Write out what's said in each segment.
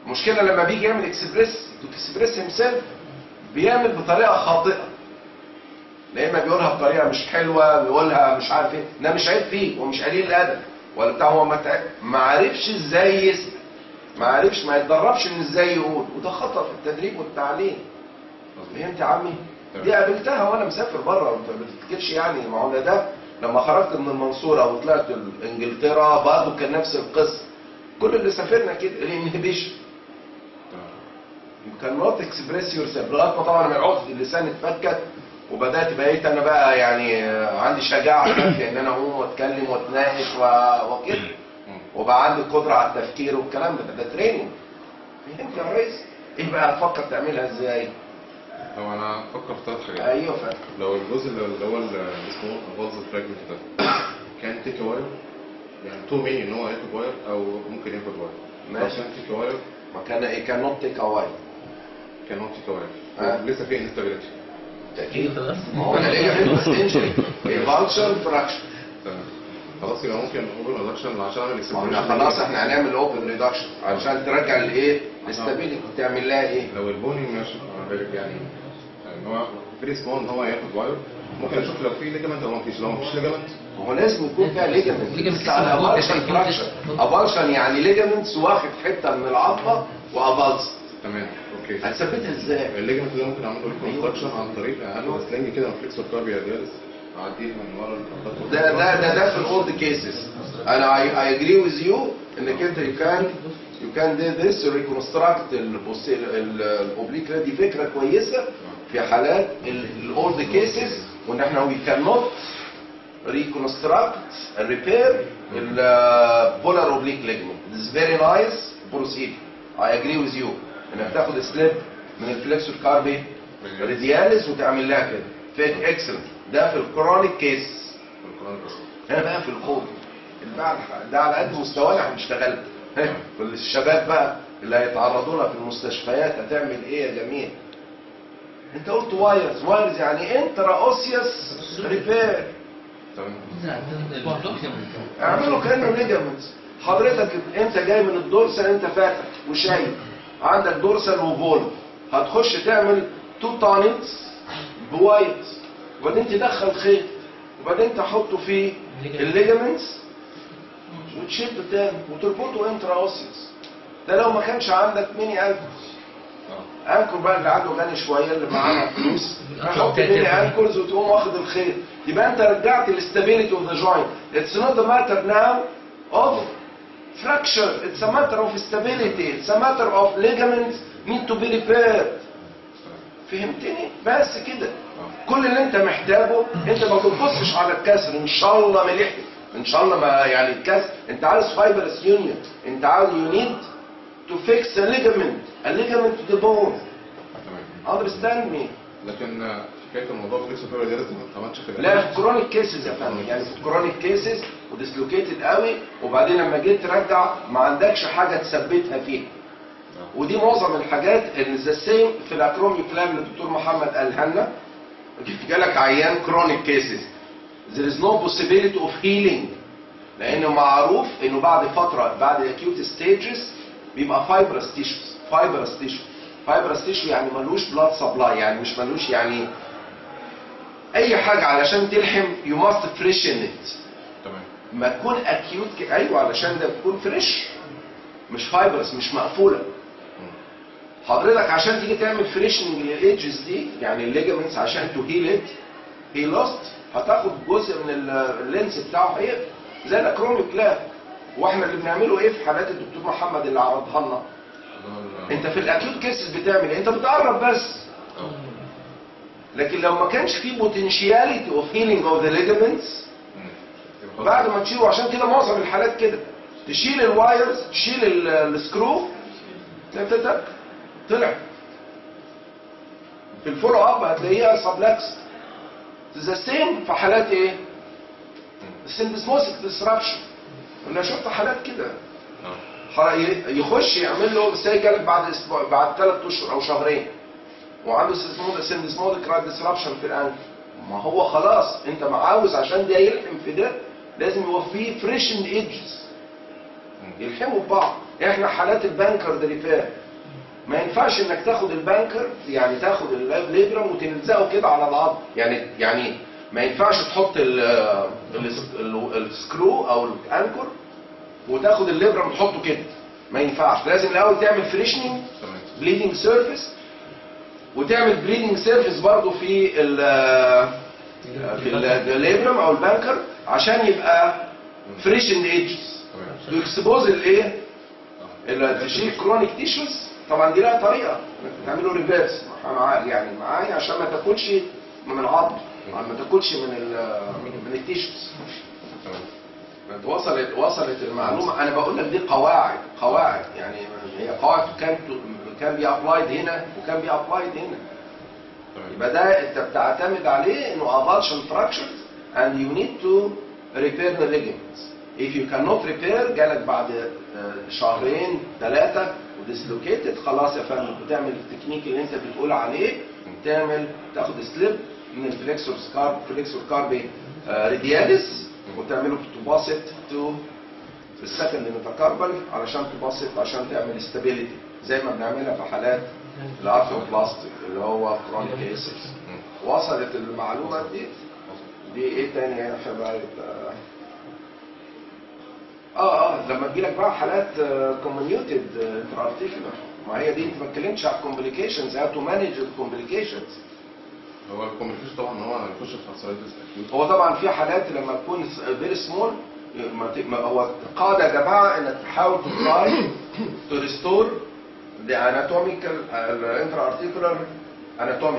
المشكله لما بيجي يعمل اكسبريس اكسبريس هيمسيلف بيعمل بطريقه خاطئه لا اما بيقولها بطريقه مش حلوه بيقولها مش عارف ايه ده مش عيب فيه ومش قليل الادب ولا بتاع هو ما تع- ما عرفش ازاي يسمع ما عرفش ما يتدربش ان ازاي يقول وده خطا في التدريب والتعليم فهمت يا عمي دي قابلتها وانا مسافر بره انت ما تفتكرش يعني ما هو أنا ده لما خرجت من المنصوره وطلعت انجلترا برضه كان نفس القصه كل اللي سافرنا كده الانهبيشن كان نوت اكسبريس يور سيلف لغايه ما طبعا من عقده اللسان اتفكت وبدات بقيت انا بقى يعني آه، عندي شجاعه كافيه ان انا اقوم واتكلم واتناقش و- وكده وبقى عندي قدره على التفكير والكلام ده ده تريننج فهمت يا ريس؟ ايه بقى هتفكر تعملها ازاي؟ هو انا افكر في ثلاث حاجات ايوه فاهم لو الجزء اللي اللي هو اللي اسمه فالز فراجمنت ده كان تيك واير يعني تو مين ان هو ياخد واير او ممكن ياخد واير ماشي. لو كان تيك واير ما كان ايه كان نوت تيك اواي كان نوت تيك واير آه. لسه في انستابيليتي اكيد ما هو انا ليه بس انجري فانكشن فراكشن تمام خلاص يبقى ممكن اوبن ريدكشن عشان اعمل ما احنا خلاص احنا هنعمل اوبن ريدكشن عشان ترجع الايه؟ الاستابيليتي تعمل لها ايه؟ لو البوني ماشي أنا بالك يعني ان هو فري سمول ان هو ياخد واير ممكن اشوف لو في ليجمنت او ما فيش لو ما فيش ليجمنت ما هو لازم يكون فيها ليجمنت ليجمنت بس على اسمه ابالشن ممكن فراكشن يكون- ابالشن يعني ليجمنتس واخد حته من العظمه وابالس تمام اوكي هتثبتها ازاي؟ الليجمنت اللي ممكن اعمله ريكونستراكشن عن طريق اعمل سلنج كده فليكسور كاربيا ديالس اعديه من ورا الخطوط. ده ده ده ده في الاولد كيسز انا اي اي اجري ويز يو انك انت يو كان يو كان دي ذس ريكونستراكت الاوبليك دي فكره كويسه في حالات الاولد كيسز وان احنا وي كان نوت reconstruct and repair the polar oblique ligament. This is very nice procedure. I agree with you. انك تاخد سليب من الفلكسور كاربي ريدياليس وتعمل لها كده. فيك اكسلنت. ده في الكرونيك كيس. القرآن بس. هنا بقى في الخوف. البعد ده على قد مستوانا هنشتغل. ها، والشباب بقى اللي هيتعرضوا لها في المستشفيات هتعمل ايه يا جميل؟ انت قلت وايرز، وايرز يعني انترا اوسيوس ريبير. تمام اعمله كانه ليجامنت حضرتك انت جاي من الدورسال انت فاتح وشايف عندك دورسال وفولف هتخش تعمل تو تانيتس بوايت وبعدين تدخل خيط وبعدين تحطه في الليجامنتس وتشد تاني وتربطه انترا اوسيوس ده لو ما كانش عندك ميني انكلز انكل بقى اللي عنده غني شويه اللي معاه فلوس هحط ميني انكلز وتقوم واخد الخيط يبقى انت رجعت الاستابيليتي اوف ذا جوينت اتس نوت ا ماتر ناو اوف fracture it's a matter of stability it's a matter of ligaments need to be repaired فهمتني بس كده كل اللي انت محتاجه انت ما تبصش على الكسر ان شاء الله ملح ان شاء الله ما يعني الكسر انت عاوز فايبرس يونيون انت عاوز you need to fix a ligament a ligament to the bone تمام understand me لكن آه، حكايه الموضوع فليكسور كاربيا ديالس ما اتعملش في لا في كرونيك كيسز يا فندم يعني في كرونيك كيسز وديسلوكيتد قوي وبعدين لما جيت ترجع ما عندكش حاجه تثبتها فيها ودي معظم الحاجات اللي ذا سيم في الاكرومي بلان اللي الدكتور محمد قالها لنا جالك عيان كرونيك كيسز there is no possibility of healing لانه معروف انه بعد فتره بعد acute stages بيبقى fibrous tissues fibrous tissue fibrous tissue يعني ملوش blood supply يعني مش ملوش يعني اي حاجه علشان تلحم you must freshen it تمام ما تكون اكيوت ك... ايوه علشان ده تكون فريش مش فايبرس مش مقفوله حضرتك عشان تيجي تعمل فريشنج للايدجز دي يعني الليجمنتس عشان تو هيل ات هي لوست هتاخد جزء من ال- اللينس بتاعه هي زي الاكروميك لا واحنا اللي بنعمله ايه في حالات الدكتور محمد اللي عرضها لنا انت في الاكيوت كيسز بتعمل ايه انت بتقرب بس لكن لو ما كانش في بوتنشياليتي اوف هيلينج اوف ذا ليجمنتس بعد ما تشيله عشان كده معظم الحالات كده تشيل الوايرز تشيل ال- السكرو تك تك تك طلع في الفولو اب هتلاقيها سبلكس ذا سيم في حالات ايه؟ السندسموسيك ديسربشن انا شفت حالات كده ح- ي- يخش يعمل له سايكل بعد اسبوع بعد ثلاث اشهر او شهرين وعنده سندسموتيك ديسربشن في الانف ما هو خلاص انت عاوز عشان ده يلحم في ده لازم يوفيه فريشند ايدجز يلحموا ببعض احنا حالات البانكر ده ريبير ما ينفعش انك تاخد البانكر يعني تاخد الليبرم وتلزقه كده على العظم يعني يعني ما ينفعش تحط ال- ال- ال- السكرو او الانكر وتاخد الليبرم تحطه كده ما ينفعش لازم الاول تعمل فريشنينج تمام بليدنج سيرفيس وتعمل بليدنج سيرفيس برضو في ال في الليبرم او البانكر عشان يبقى فريش ان ايدجز تمام تكسبوز الايه آه. اللي تشيل كرونيك تيشوز طبعا دي لها طريقه انك تعمله ريفيرس يعني معايا عشان ما تاكلش من العظم ما تاكلش من ال من التيشوز تمام وصلت وصلت المعلومه انا بقول لك دي قواعد قواعد يعني هي قواعد كان كان بي ابلايد هنا وكان بي ابلايد هنا تمام يبقى ده انت بتعتمد عليه انه avulsion fractures and you need to repair the ligaments. If you cannot repair جالك بعد آه، شهرين ثلاثة وديسلوكيتد خلاص يا فندم بتعمل التكنيك اللي انت بتقول عليه تعمل تاخد سليب من الفليكسور سكار فليكسور كاربي ريدياليس وتعمله تباسط تو السكند ميتاكاربال علشان تبسط عشان تعمل استابيليتي زي ما بنعملها في حالات الارثروبلاستيك اللي هو كرونيك كيسز وصلت المعلومه دي دي ايه تاني يا حبايب اه اه لما تجيلك بقى حالات كوميونيوتد انترارتيكولار ما هي دي انت ما اتكلمتش على الكومبليكيشنز هاو تو مانج الكومبليكيشنز هو الكوميونيكيشن طبعا ان هو يخش في ارثرايتس اكيوت هو طبعا في حالات لما تكون فيري سمول هو القاعده يا جماعه انك تحاول تراي تو ريستور ذا اناتوميكال الانترا ارتيكولار اناتوميك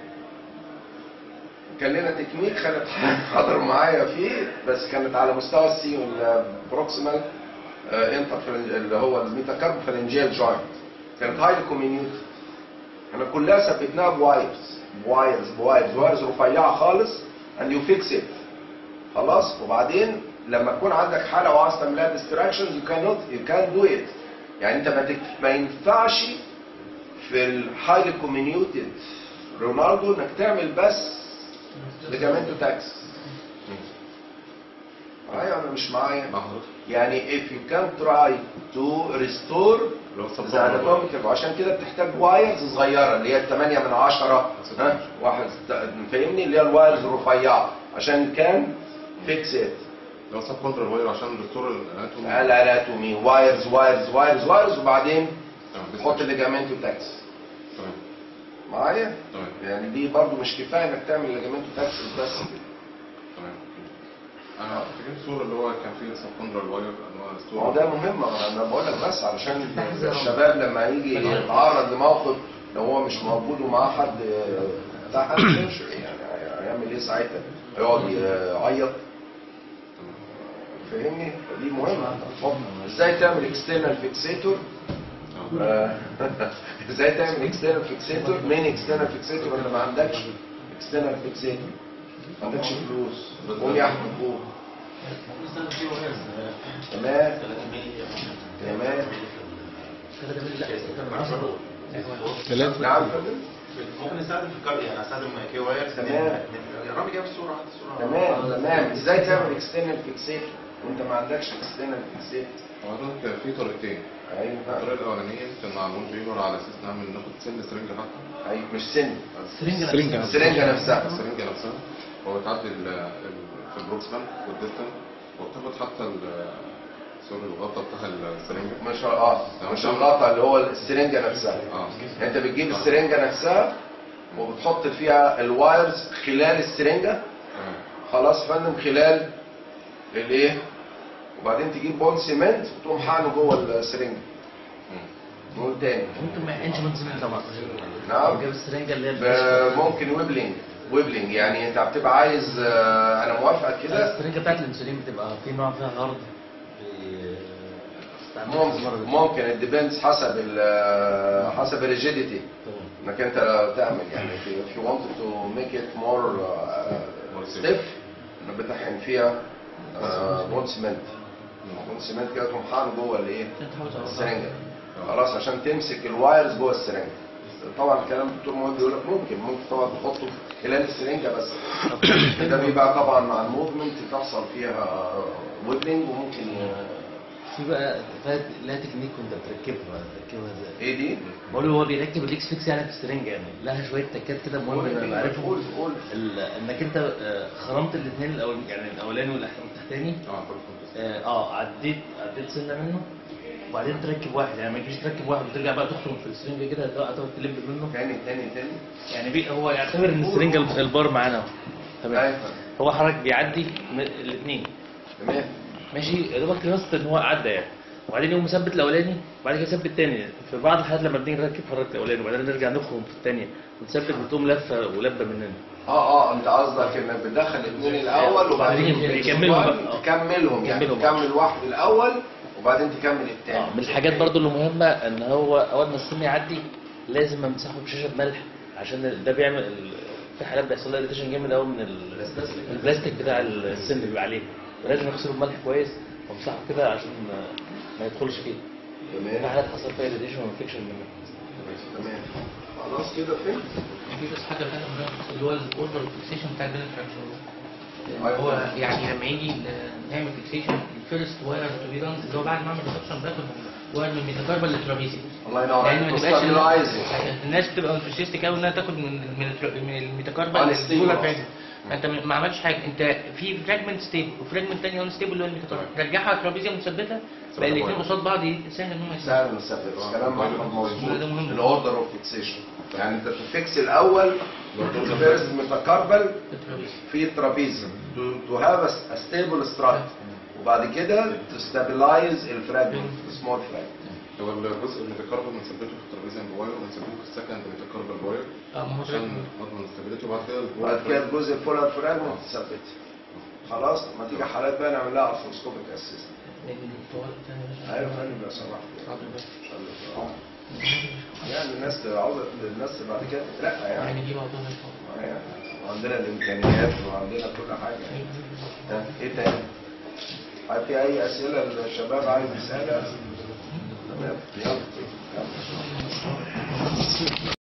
كان لنا تكنيك خالد حضر معايا فيه بس كانت على مستوى السي والبروكسيمال انتر اللي هو الميتاكارب فالنجيال جوينت كانت هايلي كومينيوتد احنا كلها ثبتناها بوايرز بوايرز بوايرز وايرز رفيعه خالص and you fix it خلاص وبعدين لما تكون عندك حاله وعايز تعملها ديستراكشنز you cannot you can't do it يعني انت ما, تك... ما ينفعش في الهايلي كومينيوتد رونالدو انك تعمل بس ليجامنتو تاكس معايا ولا مش معايا؟ مع حضرتك يعني if you can try to restore اللي هو the السبب anatomical وعشان كده بتحتاج وايرز صغيره اللي هي 8 من 10 ها واحد فاهمني اللي هي الوايرز الرفيعه عشان كان فيكس ات اللي هو سب كونترال واير عشان ريستور الاناتومي الاناتومي وايرز وايرز وايرز وايرز وبعدين تمام تحط الليجامنتو تاكس تمام معايا؟ تمام يعني دي برضو مش كفايه انك تعمل ليجامنتو تاكس بس كده تمام انا فاكر الصوره اللي هو كان فيها سب كونترال واير ان هو ما ريستور هو ده مهم انا بقول لك بس علشان الشباب لما يجي يتعرض لموقف لو هو مش موجود ومعاه حد بتاع حد ينشر يعني هيعمل ايه ساعتها؟ هيقعد يعيط فاهمني؟ فدي مهمه ازاي تعمل اكسترنال فيكسيتور ازاي تعمل اكسترنال فيكسيتور مين اكسترنال فيكسيتور ولا ما عندكش اكسترنال فيكسيتور ما عندكش فلوس قوم يا احمد فوق تمام تمام ثلاثة نعم فندم ممكن نستخدم في الكار يعني استخدم كي واير تمام. يا رب جاب الصوره هات الصوره تمام تمام ازاي تعمل اكسترنال فيكسيتور وانت ما عندكش اكسترنال فيكسيتور حضرتك في طريقتين ايوه الطريقه الاولانيه كان مع المون فيبر على اساس نعمل ناخد سن سرنجه حتى ايوه مش سن سرنجة السرنجه نفسها السرنجه نفسها هو تعدي ال- ال- في البروكسمان والديستال وبتاخد حتى ال- سوري الغطا بتاع السرنجه مش اه مش الغطا اللي هو السرنجه نفسها اه انت بتجيب السرنجه نفسها وبتحط فيها الوايرز خلال السرنجه تمام خلاص يا فندم خلال الايه وبعدين تجيب بون سيمنت وتقوم حقنه جوه السرنجه مم. نقول تاني ممكن ما يعينش من زمان طبعا نعم جاب السرنجه اللي هي ب- الفيش. ممكن ويبلينج ويبلينج يعني انت بتبقى عايز آه، انا موافقك كده السرنجه بتاعت الانسولين بتبقى في نوع فيها غرض ممكن ممكن الديبندز حسب ال حسب الريجيديتي انك انت تعمل يعني if you wanted to make it more uh, stiff انك بتحقن فيها بون سيمنت بون سيمنت كده تقوم حقن جوه الايه السرنجه خلاص عشان تمسك الوايرز جوه السرنجه طبعا الكلام الدكتور مهم بيقول لك ممكن ممكن طبعا تحطه خلال السرنجه بس ده بيبقى طبعا مع الموفمنت تحصل فيها ويبلينج وممكن ي- في بقى فيها لها تكنيك وانت بتركبها بتركبها ازاي ايه دي؟ بقول له هو بيركب الاكس فيكس يعني في السرنجه يعني لها شويه تكات كده مهم قول انا بعرفهم قول قول ال- انك انت آه، خرمت الاثنين الاول يعني الاولاني والأح- والتحتاني اه كل اه آه، عديت عديت سنه منه وبعدين تركب واحد يعني ما تجيش تركب واحد وترجع بقى تخرم في السرنجه كده هتقعد هتقعد تلم منه تاني تاني تاني يعني بي هو يعتبر ان السرنجه الب- البار معانا اهو تمام أيوة. هو حضرتك بيعدي الاثنين تمام ماشي يا دوبك خلصت ان هو عدى يعني وبعدين يقوم مثبت الاولاني وبعد كده يثبت الثاني في بعض الحالات لما بنيجي نركب حضرتك الاولاني وبعدين نرجع نخرم في الثانيه ونثبت بتقوم لفه ولبه مننا اه اه انت قصدك انك بتدخل الاثنين الاول وبعدين وبعدين تمسك يكملهم واحد، بقى. تكملهم يعني يكملهم. تكمل واحد الاول وبعدين تكمل الثاني اه من الحاجات برضو اللي مهمه ان هو اول ما السن يعدي لازم امسحه بشاشه ملح عشان ده بيعمل ال- في حالات بيحصل لها اريتيشن جامد قوي من ال- البلاستيك بتاع السن اللي بيبقى عليه فلازم اغسله بملح كويس وامسحه كده عشان ما- ما يدخلش فيه في تمام حالات حصل فيها اريتيشن وانفكشن منه تمام خلاص كده فهمت في بس حاجه ثانيه مهمة، اللي هو الاوردر فيكسيشن بتاع البيلن أيوة. هو يعني لما يجي ل- نعمل فيكسيشن الفيرست واير تو بي دان اللي هو بعد ما اعمل ريسبشن باخد واير من الميتاكاربال للترابيزي الله ينور لان عليك ما تبقاش ستابلايزنج الناس بتبقى انترستيك قوي انها تاخد من من الترا- من الميتاكاربال Unstable للسولار أصلاً. فراجمنت انت ما عملتش حاجه انت في فراجمنت ستيبل وفراجمنت ثاني اون ستيبل اللي هو الميتاكاربال رجعها على الترابيزه مثبته بقى الاثنين قصاد بعض سهل ان هم يستخدموا سهل نثبت كلام محمد مظبوط ده مهم. الاوردر اوف فيكسيشن يعني انت تفكس الاول فيرست متكربل الترابيزه في الترابيزه تو هاف ا ستيبل ستراكت وبعد كده تستابلايز الفراجمنت سمول فراجمنت هو الجزء المتكربل بنثبته في الترابيزه عند واير وبنثبته في السكند متكربل واير اه ما هو عشان نضمن استابيليتي وبعد كده الواير وبعد كده الجزء الفولر فراجمنت تثبت خلاص ما تيجي حالات بقى نعمل لها ارثروسكوبيك اسيست ايوه يا فندم لو سمحت يعني الناس عاوزه الناس بعد كده تترقى يعني يعني دي موضوع يعني وعندنا الامكانيات وعندنا كل حاجه ها، ايه تاني؟ هل في اي اسئله الشباب عايز يسالها؟ تمام يلا يلا